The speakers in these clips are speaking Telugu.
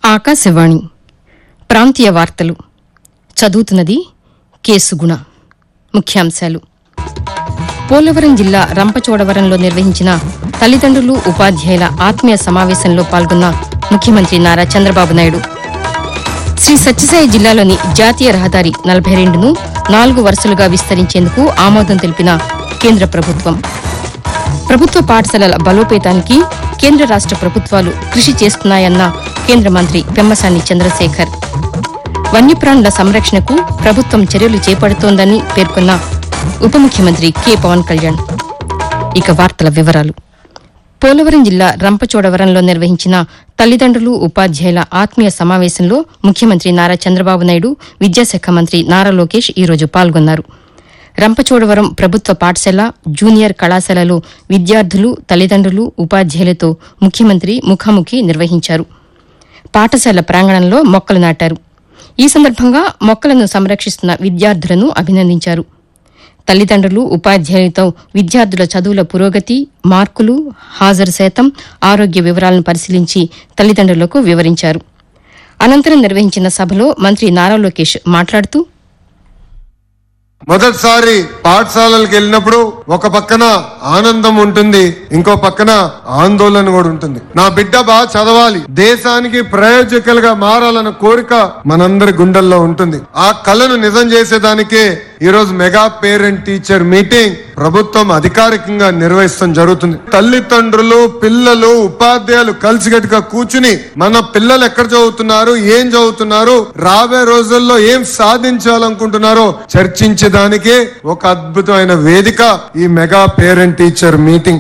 ఆకాశవాణి ప్రాంతీయ వార్తలు చదువుతున్నది కేసుగుణ ముఖ్యాంశాలు పోలవరం జిల్లా రంపచోడవరంలో నిర్వహించిన తల్లిదండ్రులు ఉపాధ్యాయుల ఆత్మీయ సమావేశంలో పాల్గొన్న ముఖ్యమంత్రి నారా చంద్రబాబు నాయుడు శ్రీ సత్యసాయి జిల్లాలోని జాతీయ రహదారి నలభై రెండును నాలుగు వరుసలుగా విస్తరించేందుకు ఆమోదం తెలిపిన కేంద్ర ప్రభుత్వం ప్రభుత్వ పాఠశాలల బలోపేతానికి కేంద్ర రాష్ట ప్రభుత్వాలు కృషి చేస్తున్నాయన్న కేంద్ర మంత్రి పెమ్మసాని చంద్రశేఖర్ వన్యప్రాణుల సంరక్షణకు ప్రభుత్వం చర్యలు చేపడుతోందని పేర్కొన్న ఉప ముఖ్యమంత్రి కె పవన్ కళ్యాణ్ ఇక వార్తల వివరాలు పోలవరం జిల్లా రంపచోడవరంలో నిర్వహించిన తల్లిదండ్రులు ఉపాధ్యాయుల ఆత్మీయ సమావేశంలో ముఖ్యమంత్రి నారా చంద్రబాబు నాయుడు విద్యాశాఖ మంత్రి నారా లోకేష్ ఈరోజు పాల్గొన్నారు రంపచోడవరం ప్రభుత్వ పాఠశాల జూనియర్ కళాశాలలో విద్యార్థులు తల్లిదండ్రులు ఉపాధ్యాయులతో ముఖ్యమంత్రి ముఖాముఖి నిర్వహించారు పాఠశాల ప్రాంగణంలో మొక్కలు నాటారు ఈ సందర్భంగా మొక్కలను సంరక్షిస్తున్న విద్యార్థులను అభినందించారు తల్లిదండ్రులు ఉపాధ్యాయులతో విద్యార్థుల చదువుల పురోగతి మార్కులు హాజరు శాతం ఆరోగ్య వివరాలను పరిశీలించి తల్లిదండ్రులకు వివరించారు అనంతరం నిర్వహించిన సభలో మంత్రి నారా లోకేష్ మాట్లాడుతూ మొదటిసారి పాఠశాలలకు వెళ్ళినప్పుడు ఒక పక్కన ఆనందం ఉంటుంది ఇంకో పక్కన ఆందోళన కూడా ఉంటుంది నా బిడ్డ బాగా చదవాలి దేశానికి ప్రయోజకులుగా మారాలన్న కోరిక మనందరి గుండెల్లో ఉంటుంది ఆ కళను నిజం చేసేదానికే ఈ రోజు మెగా పేరెంట్ టీచర్ మీటింగ్ ప్రభుత్వం అధికారికంగా నిర్వహిస్తాం జరుగుతుంది తల్లిదండ్రులు పిల్లలు ఉపాధ్యాయులు కలిసికట్టుగా కూర్చుని మన పిల్లలు ఎక్కడ చదువుతున్నారు ఏం చదువుతున్నారు రాబోయే రోజుల్లో ఏం సాధించాలనుకుంటున్నారో చర్చించడానికే ఒక అద్భుతమైన వేదిక ఈ mega parent teacher meeting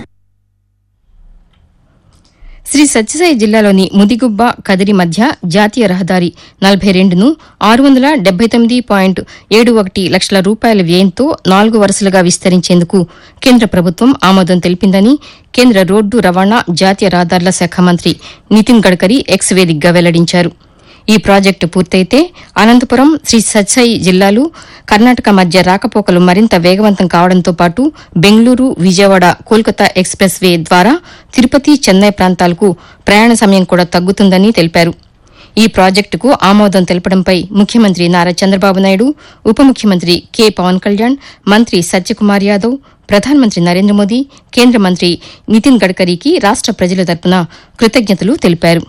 Shri Sathya Sai జిల్లాలోని ముదిగుబ్బ కదిరి మధ్య జాతీయ రహదారి నలభై రెండును ఆరు వందల డెబ్బై తొమ్మిది పాయింట్ ఏడు ఒకటి లక్షల రూపాయల వ్యయంతో నాలుగు వరుసలుగా విస్తరించేందుకు కేంద్ర ప్రభుత్వం ఆమోదం తెలిపిందని కేంద్ర రోడ్డు రవాణా జాతీయ రహదారుల శాఖ మంత్రి నితిన్ గడ్కరీ ఎక్స్ వేదికగా వెల్లడించారు ఈ ప్రాజెక్టు పూర్తయితే అనంతపురం శ్రీ సత్సాయి జిల్లాలు కర్ణాటక మధ్య రాకపోకలు మరింత వేగవంతం కావడంతో పాటు బెంగళూరు విజయవాడ కోల్కతా ఎక్స్ప్రెస్ వే ద్వారా తిరుపతి చెన్నై ప్రాంతాలకు ప్రయాణ సమయం కూడా తగ్గుతుందని తెలిపారు ఈ ప్రాజెక్టుకు ఆమోదం తెలపడంపై ముఖ్యమంత్రి నారా చంద్రబాబు నాయుడు ఉప ముఖ్యమంత్రి కె పవన్ కళ్యాణ్ మంత్రి సత్యకుమార్ యాదవ్ ప్రధానమంత్రి నరేంద్ర మోదీ కేంద్ర మంత్రి నితిన్ గడ్కరీకి రాష్ట ప్రజల తరపున కృతజ్ఞతలు తెలిపారు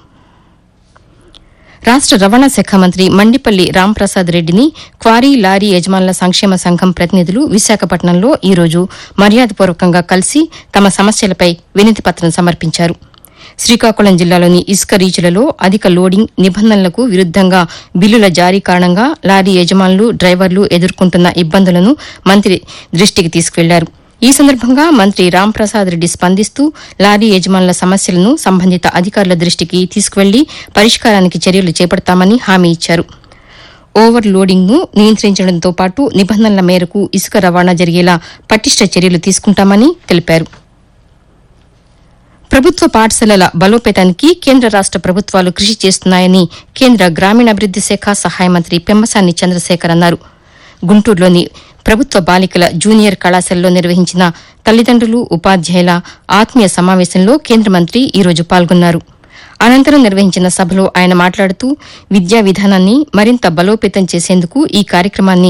రాష్ట రవాణా శాఖ మంత్రి మండిపల్లి రాంప్రసాద్ రెడ్డిని క్వారీ లారీ యజమానుల సంక్షేమ సంఘం ప్రతినిధులు విశాఖపట్నంలో ఈరోజు మర్యాదపూర్వకంగా కలిసి తమ సమస్యలపై వినతి పత్రం సమర్పించారు శ్రీకాకుళం జిల్లాలోని ఇసుక రీచులలో అధిక లోడింగ్ నిబంధనలకు విరుద్దంగా బిల్లుల జారీ కారణంగా లారీ యజమానులు డ్రైవర్లు ఎదుర్కొంటున్న ఇబ్బందులను మంత్రి దృష్టికి తీసుకువెళ్లారు ఈ సందర్భంగా మంత్రి రాంప్రసాద్ రెడ్డి స్పందిస్తూ లారీ యజమానుల సమస్యలను సంబంధిత అధికారుల దృష్టికి తీసుకువెళ్లి పరిష్కారానికి చర్యలు చేపడతామని హామీ ఇచ్చారు ఓవర్ లోడింగ్ ను నియంత్రించడంతో పాటు నిబంధనల మేరకు ఇసుక రవాణా జరిగేలా పటిష్ట చర్యలు తీసుకుంటామని తెలిపారు ప్రభుత్వ పాఠశాలల బలోపేతానికి కేంద్ర రాష్ట ప్రభుత్వాలు కృషి చేస్తున్నాయని కేంద్ర గ్రామీణాభివృద్ది శాఖ సహాయ మంత్రి పెమ్మసాని చంద్రశేఖర్ అన్నారు గుంటూరులోని ప్రభుత్వ బాలికల జూనియర్ కళాశాలలో నిర్వహించిన తల్లిదండ్రులు ఉపాధ్యాయుల ఆత్మీయ సమావేశంలో కేంద్ర మంత్రి ఈరోజు పాల్గొన్నారు అనంతరం నిర్వహించిన సభలో ఆయన మాట్లాడుతూ విద్యా విధానాన్ని మరింత బలోపేతం చేసేందుకు ఈ కార్యక్రమాన్ని